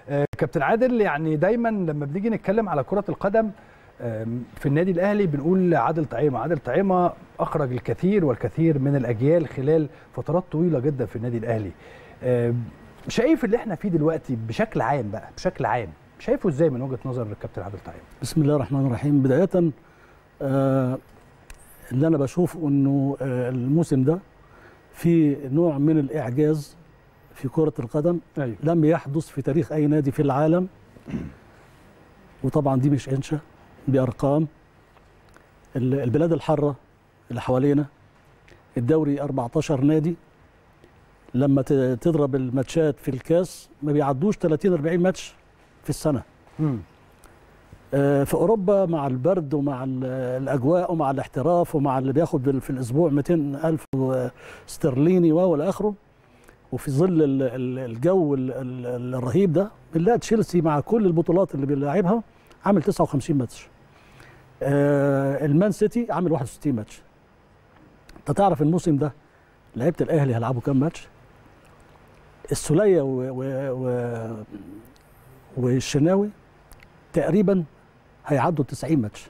آه، كابتن عادل يعني دايما لما بنيجي نتكلم على كره القدم آم، في النادي الاهلي بنقول عادل طعيمه عادل طعيمه اخرج الكثير والكثير من الاجيال خلال فترات طويله جدا في النادي الاهلي آم، شايف اللي احنا فيه دلوقتي بشكل عام بقى بشكل عام شايفه ازاي من وجهه نظر الكابتن عادل طعيمه بسم الله الرحمن الرحيم بداية آه، اللي أنا بشوف إنه آه، الموسم ده في نوع من الإعجاز في كرة القدم ايوه لم يحدث في تاريخ أي نادي في العالم وطبعا دي مش إنشا بأرقام ال- البلاد الحارة اللي حوالينا الدوري 14 نادي لما ت- تضرب الماتشات في الكاس ما بيعدوش 30 40 ماتش في السنة امم آه، في اوروبا مع البرد ومع ال- الاجواء ومع الاحتراف ومع اللي بياخد بال- في الاسبوع 200 الف استرليني و الى اخره وفي ظل ال- ال- الجو ال- ال- الرهيب ده بنلاقي تشيلسي مع كل البطولات اللي بيلعبها عامل 59 ماتش آه، المان سيتي عامل 61 ماتش انت تعرف الموسم ده لعيبه الاهلي هيلعبوا كام ماتش السوليه و... و... و... والشناوي تقريبا هيعدوا 90 ماتش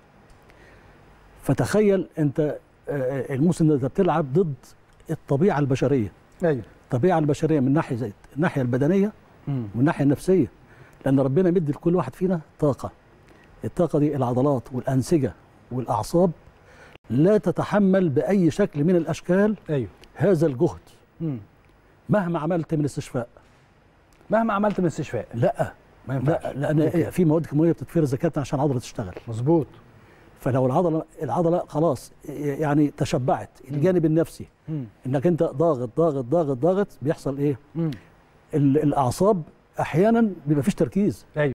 فتخيل انت آه، الموسم ده انت بتلعب ضد الطبيعه البشريه ايوه الطبيعه البشريه من ناحيه زي الناحيه البدنيه امم ومن الناحيه النفسيه لان ربنا مدي لكل واحد فينا طاقه الطاقه دي العضلات والانسجه والاعصاب لا تتحمل باي شكل من الاشكال ايوه هذا الجهد امم مهما عملت من استشفاء مهما عملت من استشفاء لا ما ينفعش لا لان أوكي. في مواد كيماويه بتتفرز كابتن عشان العضله تشتغل مظبوط فلو العضله العضله خلاص يعني تشبعت الجانب النفسي امم انك انت ضاغط ضاغط ضاغط ضاغط بيحصل ايه امم ال- الاعصاب احيانا بيبقى فيش تركيز ايوه